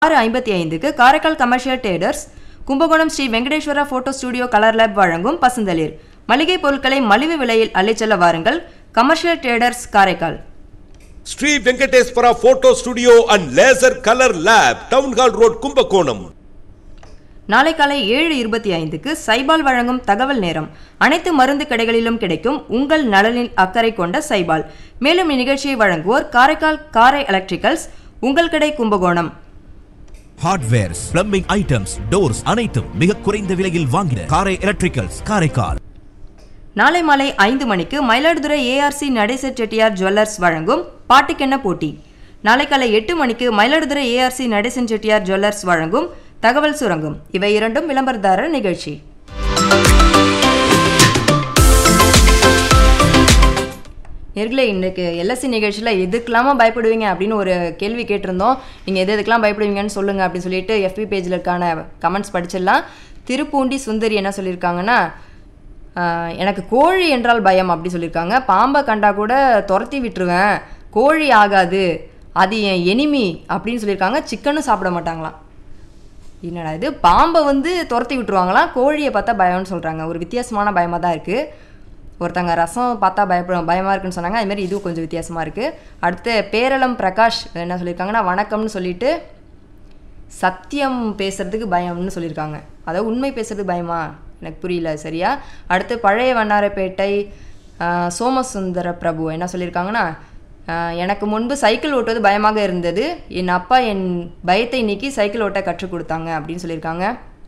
ஆறு ஐம்பத்தி ஐந்துக்கு Karaikal commercial traders Kumbakonam Sri Venkateswara photo studio colour lab வழங்கும் பசுந்தளிர் மளிகை பொருட்களை மலிவு விலையில் அள்ளிச்செல்ல வாருங்கள் commercial traders Karaikal Sri Venkateswara photo studio and laser colour lab town hall road Kumbakonam நாளை காலை ஏழு இருபத்தி ஐந்துக்கு சைபால் வழங்கும் தகவல் நேரம் அனைத்து மருந்து கடைகளிலும் கிடைக்கும் உங்கள் நலனில் அக்கறை கொண்ட சைபால் மேலும் இந்நிகழ்ச்சியை வழங்குவோர் காரைக்கால் காரை எலக்ட்ரிக்கல்ஸ் உங்கள் கடை Kumbakonam hardwares plumbing items doors அனைத்தும் மிக குறைந்த விலையில் வாங்கின காரை எலக்ட்ரிக்கல்ஸ் காரைக்கால் நாளை மாலை ஐந்து மணிக்கு மயிலாடுதுறை ஏஆர்சி நடேச செட்டியார் ஜுவல்லர்ஸ் வழங்கும் பாட்டுக்கென்ன போட்டி நாளை காலை எட்டு மணிக்கு மயிலாடுதுறை ஏஆர்சி நடேசன் செட்டியார் ஜுவல்லர்ஸ் வழங்கும் தகவல் சுரங்கம் இவை இரண்டும் விளம்பரதாரர் நிகழ்ச்சி நேர்களே இன்றைக்கு எல்எஸ்சி நிகழ்ச்சியில் எதுக்கெல்லாமா பயப்படுவீங்க அப்படின்னு ஒரு கேள்வி கேட்டிருந்தோம் நீங்கள் எது எதுக்கெல்லாம் பயப்படுவீங்கன்னு சொல்லுங்கள் அப்படின்னு சொல்லிட்டு எஃபி பேஜில் இருக்கான கமெண்ட்ஸ் படிச்சிடலாம் திருப்பூண்டி சுந்தரி என்ன சொல்லியிருக்காங்கன்னா ஆஹ், எனக்கு கோழி என்றால் பயம் அப்படி சொல்லியிருக்காங்க பாம்பை கண்டா கூட துரத்தி விட்டுருவேன் கோழி ஆகாது அது என் எனிமி அப்படின்னு சொல்லியிருக்காங்க சிக்கனும் சாப்பிட மாட்டாங்களாம் என்னடா இது பாம்பை வந்து துரத்தி விட்டுருவாங்களாம் கோழியை பார்த்தா பயம்னு சொல்கிறாங்க ஒரு வித்தியாசமான பயமாக தான் இருக்குது ஒருத்தங்க ரசம் பார்த்தா பயப்பட பயமாக இருக்குன்னு சொன்னாங்க அதுமாரி இதுவும் கொஞ்சம் வித்தியாசமாக இருக்குது அடுத்து பேரளம் பிரகாஷ் என்ன சொல்லியிருக்காங்கன்னா வணக்கம்னு சொல்லிட்டு சத்தியம் பேசுறதுக்கு பயம்னு சொல்லியிருக்காங்க அதாவது உண்மை பேசுறதுக்கு பயமா எனக்கு புரியல சரியா அடுத்து பழைய வண்ணாரப்பேட்டை ஆஹ், சோமசுந்தர பிரபு என்ன சொல்லியிருக்காங்கன்னா ஆஹ், எனக்கு முன்பு சைக்கிள் ஓட்டுவது பயமாக இருந்தது என் அப்பா என் பயத்தை நீக்கி சைக்கிள் ஓட்ட கற்றுக் கொடுத்தாங்க அப்படின்னு சொல்லியிருக்காங்க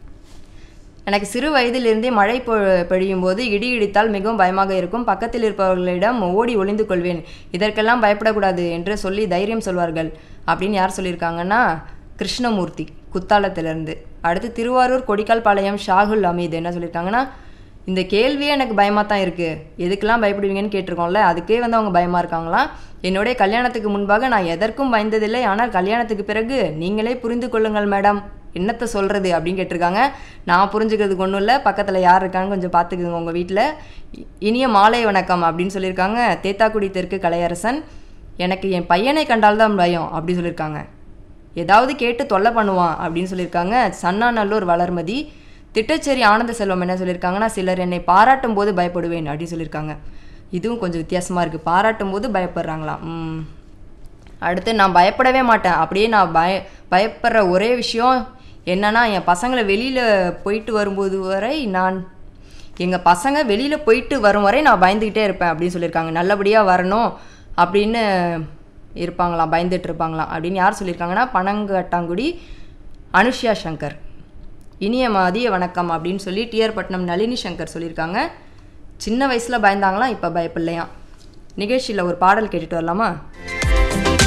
எனக்கு சிறு வயதிலிருந்தே மழை பொ பொழியும் போது இடி இடித்தால் மிகவும் பயமாக இருக்கும் பக்கத்தில் இருப்பவர்களிடம் ஓடி ஒளிந்து கொள்வேன் இதற்கெல்லாம் பயப்படக்கூடாது என்று சொல்லி தைரியம் சொல்வார்கள் அப்படின்னு யார் சொல்லியிருக்காங்கன்னா கிருஷ்ணமூர்த்தி குத்தாலத்திலிருந்து அடுத்து திருவாரூர் கொடிக்கால் பாளையம் ஷாகுல் அமீது என்ன சொல்லியிருக்காங்கன்னா இந்த கேள்வியே எனக்கு பயமாக தான் இருக்குது எதுக்கெல்லாம் பயப்படுவீங்கன்னு கேட்டிருக்கோம்ல அதுக்கே வந்து அவங்க பயமாக இருக்காங்களாம் என்னுடைய கல்யாணத்துக்கு முன்பாக நான் எதற்கும் பயந்ததில்லை ஆனால் கல்யாணத்துக்கு பிறகு நீங்களே புரிந்து கொள்ளுங்கள் மேடம் என்னத்தை சொல்கிறது அப்படின்னு கேட்டிருக்காங்க நான் புரிஞ்சுக்கிறதுக்கு ஒன்றும் இல்லை பக்கத்தில் யார் இருக்கான்னு கொஞ்சம் பார்த்துக்குங்க உங்கள் வீட்டில் இனிய மாலை வணக்கம் அப்படின்னு சொல்லியிருக்காங்க தேத்தாக்குடி தெற்கு கலையரசன் எனக்கு என் பையனை கண்டால்தான் பயம் அப்படி சொல்லியிருக்காங்க ஏதாவது கேட்டு தொல்லை பண்ணுவான் அப்படின்னு சொல்லியிருக்காங்க சன்னாநல்லூர் வளர்மதி திட்டச்சேரி ஆனந்த செல்வம் என்ன சொல்லியிருக்காங்கன்னா சிலர் என்னை பாராட்டும் போது பயப்படுவேன் அப்படின்னு சொல்லியிருக்காங்க இதுவும் கொஞ்சம் வித்தியாசமாக இருக்குது பாராட்டும் போது பயப்படுறாங்களாம் ம். அடுத்து நான் பயப்படவே மாட்டேன் அப்படியே நான் பய பயப்படுற ஒரே விஷயம் என்னன்னா என் பசங்களை வெளியில் போயிட்டு வரும்போது வரை நான் எங்கள் பசங்க வெளியில் போயிட்டு வரும் வரை நான் பயந்துக்கிட்டே இருப்பேன் அப்படின்னு சொல்லியிருக்காங்க நல்லபடியாக வரணும் அப்படின்னு இருப்பாங்களாம் பயந்துட்டு இருப்பாங்களாம் அப்படின்னு யார் சொல்லியிருக்காங்கன்னா பனங்கட்டாங்குடி அனுஷ்யா சங்கர் இனிய மதிய வணக்கம் அப்படின்னு சொல்லி டிஆர் பட்னம் நளினி சங்கர் சொல்லியிருக்காங்க சின்ன வயசில் பயந்தாங்களாம் இப்போ பயப்படலையாம் நிகழ்ச்சியில் ஒரு பாடல் கேட்டுட்டு வரலாமா